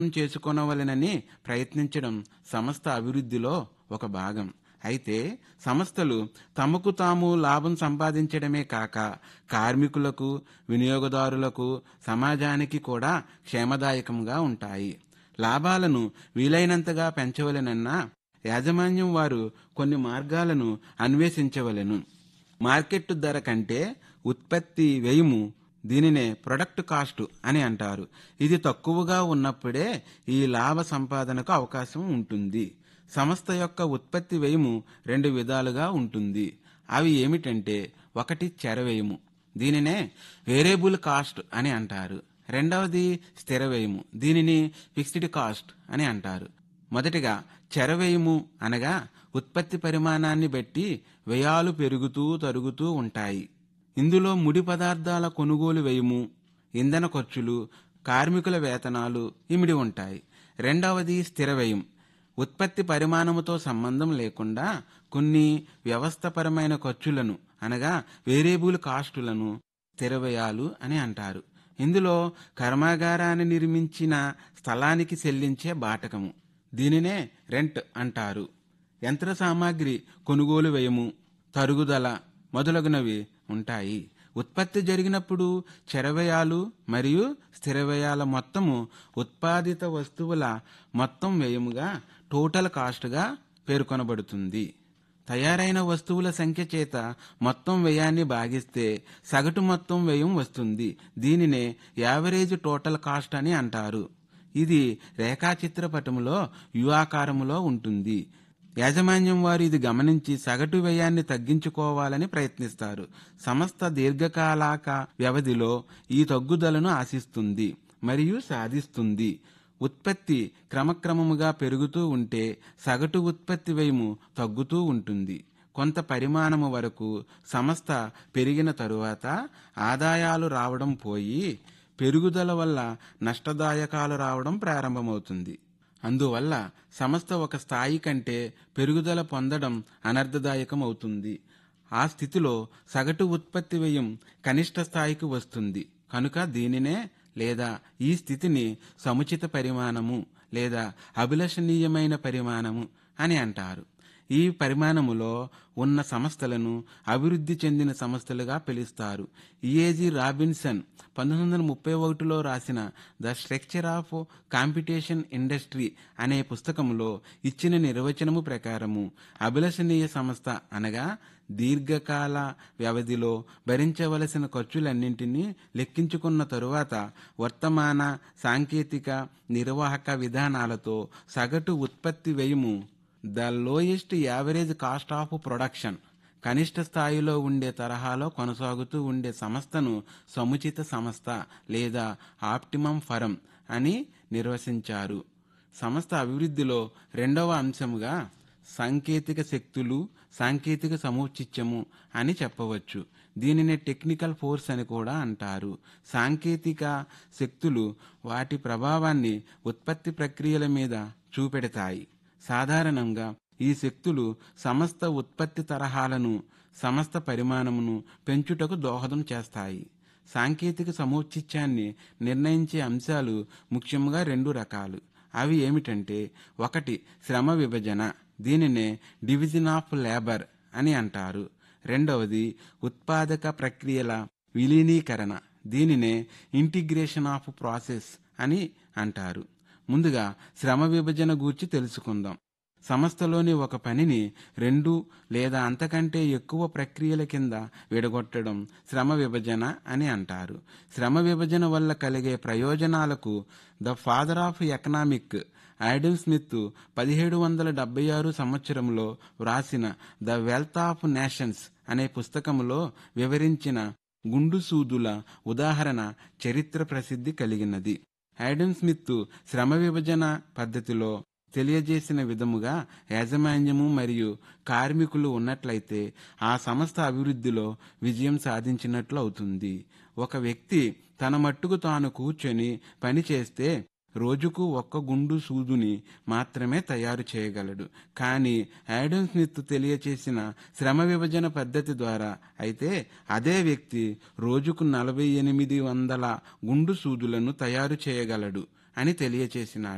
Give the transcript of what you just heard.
చేసుకొనవలెనని ప్రయత్నించడం సంస్థ అభివృద్ధిలో ఒక భాగం అయితే సంస్థలు తమకు తాము లాభం సంపాదించడమే కాక కార్మికులకు వినియోగదారులకు సమాజానికి కూడా క్షేమదాయకంగా ఉంటాయి లాభాలను వీలైనంతగా పెంచవలెనన్న యాజమాన్యం వారు కొన్ని మార్గాలను అన్వేషించవలెను మార్కెట్ ధర కంటే ఉత్పత్తి వ్యయము దీనినే ప్రొడక్ట్ కాస్ట్ అని అంటారు ఇది తక్కువగా ఉన్నప్పుడే ఈ లాభ సంపాదనకు అవకాశం ఉంటుంది సంస్థ యొక్క ఉత్పత్తి వ్యయము రెండు విధాలుగా ఉంటుంది అవి ఏమిటంటే ఒకటి చెర వ్యయము దీనినే వేరియబుల్ కాస్ట్ అని అంటారు రెండవది స్థిర వ్యయము దీనిని ఫిక్స్డ్ కాస్ట్ అని అంటారు మొదటిగా చెర వ్యయము అనగా ఉత్పత్తి పరిమాణాన్ని బట్టి వ్యయాలు పెరుగుతూ తరుగుతూ ఉంటాయి ఇందులో ముడి పదార్థాల కొనుగోలు వ్యయము ఇంధన ఖర్చులు కార్మికుల వేతనాలు ఇమిడి ఉంటాయి రెండవది స్థిర వ్యయం ఉత్పత్తి పరిమాణముతో సంబంధం లేకుండా కొన్ని వ్యవస్థపరమైన ఖర్చులను అనగా వేరియబుల్ కాస్టులను స్థిర వ్యయాలు అని అంటారు ఇందులో కర్మాగారాన్ని నిర్మించిన స్థలానికి చెల్లించే బాటకము దీనినే రెంట్ అంటారు యంత్ర సామాగ్రి కొనుగోలు వ్యయము తరుగుదల మొదలగునవి ఉంటాయి ఉత్పత్తి జరిగినప్పుడు చెరవ్యయాలు మరియు స్థిర వ్యయాల మొత్తము ఉత్పాదిత వస్తువుల మొత్తం వ్యయముగా టోటల్ కాస్ట్గా పేర్కొనబడుతుంది తయారైన వస్తువుల సంఖ్య చేత మొత్తం వ్యయాన్ని భాగిస్తే సగటు మొత్తం వ్యయం వస్తుంది దీనినే యావరేజ్ టోటల్ కాస్ట్ అని అంటారు ఇది రేఖాచిత్రపటములో యువాకారములో ఉంటుంది యాజమాన్యం వారు ఇది గమనించి సగటు వ్యయాన్ని తగ్గించుకోవాలని ప్రయత్నిస్తారు సంస్థ దీర్ఘకాలాక వ్యవధిలో ఈ తగ్గుదలను ఆశిస్తుంది మరియు సాధిస్తుంది ఉత్పత్తి క్రమక్రమముగా పెరుగుతూ ఉంటే సగటు ఉత్పత్తి వ్యయము తగ్గుతూ ఉంటుంది కొంత పరిమాణము వరకు సంస్థ పెరిగిన తరువాత ఆదాయాలు రావడం పోయి పెరుగుదల వల్ల నష్టదాయకాలు రావడం ప్రారంభమవుతుంది అందువల్ల సంస్థ ఒక స్థాయి కంటే పెరుగుదల పొందడం అనర్థదాయకం అవుతుంది ఆ స్థితిలో సగటు ఉత్పత్తి వ్యయం కనిష్ట స్థాయికి వస్తుంది కనుక దీనినే లేదా ఈ స్థితిని సముచిత పరిమాణము లేదా అభిలషణీయమైన పరిమాణము అని అంటారు ఈ పరిమాణములో ఉన్న సంస్థలను అభివృద్ధి చెందిన సంస్థలుగా పిలుస్తారు ఈఏజీ రాబిన్సన్ పంతొమ్మిది వందల ముప్పై ఒకటిలో రాసిన the structure of competition industry అనే పుస్తకంలో ఇచ్చిన నిర్వచనము ప్రకారము అభిలషణీయ సంస్థ అనగా దీర్ఘకాల వ్యవధిలో భరించవలసిన ఖర్చులన్నింటినీ లెక్కించుకున్న తరువాత వర్తమాన సాంకేతిక నిర్వాహక విధానాలతో సగటు ఉత్పత్తి వ్యయము the lowest average cost of production కనిష్ట స్థాయిలో ఉండే తరహాలో కొనసాగుతూ ఉండే సంస్థను సముచిత సంస్థ లేదా ఆప్టిమం ఫరం అని నిర్వచించారు సంస్థ అభివృద్ధిలో రెండవ అంశముగా సాంకేతిక శక్తులు సాంకేతిక సముచిత్యము అని చెప్పవచ్చు దీనిని టెక్నికల్ ఫోర్స్ అని కూడా అంటారు సాంకేతిక శక్తులు వాటి ప్రభావాన్ని ఉత్పత్తి ప్రక్రియల మీద చూపెడతాయి సాధారణంగా ఈ శక్తులు సమస్త ఉత్పత్తి తరహాలను సమస్త పరిమాణమును పెంచుటకు దోహదం చేస్తాయి సాంకేతిక సముచిత్యాన్ని నిర్ణయించే అంశాలు ముఖ్యంగా రెండు రకాలు అవి ఏమిటంటే ఒకటి శ్రమ విభజన దీనినే డివిజన్ ఆఫ్ లేబర్ అని అంటారు రెండవది ఉత్పాదక ప్రక్రియల విలీనీకరణ దీనినే ఇంటిగ్రేషన్ ఆఫ్ ప్రాసెస్ అని అంటారు ముందుగా శ్రమ విభజన గూర్చి తెలుసుకుందాం సంస్థలోని ఒక పనిని రెండు లేదా అంతకంటే ఎక్కువ ప్రక్రియల కింద విడగొట్టడం శ్రమ విభజన అని అంటారు శ్రమ విభజన వల్ల కలిగే ప్రయోజనాలకు the father of economic Adam Smith పదిహేడు వందల డెబ్బై ఆరు సంవత్సరంలో వ్రాసిన ద వెల్త్ ఆఫ్ నేషన్స్ అనే పుస్తకంలో వివరించిన గుండు సూదుల ఉదాహరణ చరిత్ర ప్రసిద్ధి కలిగినది ఐడమ్ స్మిత్ శ్రమ విభజన పద్ధతిలో తెలియజేసిన విధముగా యాజమాన్యము మరియు కార్మికులు ఉన్నట్లయితే ఆ సంస్థ అభివృద్ధిలో విజయం సాధించినట్లు అవుతుంది ఒక వ్యక్తి తన మట్టుకు తాను కూర్చొని పని చేస్తే రోజుకు ఒక్క గుండు సూదుని మాత్రమే తయారు చేయగలడు కానీ యాడమ్ స్మిత్ తెలియచేసిన శ్రమ విభజన పద్ధతి ద్వారా అయితే అదే వ్యక్తి రోజుకు నలభై ఎనిమిది వందల గుండు సూదులను తయారు చేయగలడు అని తెలియచేసినాడు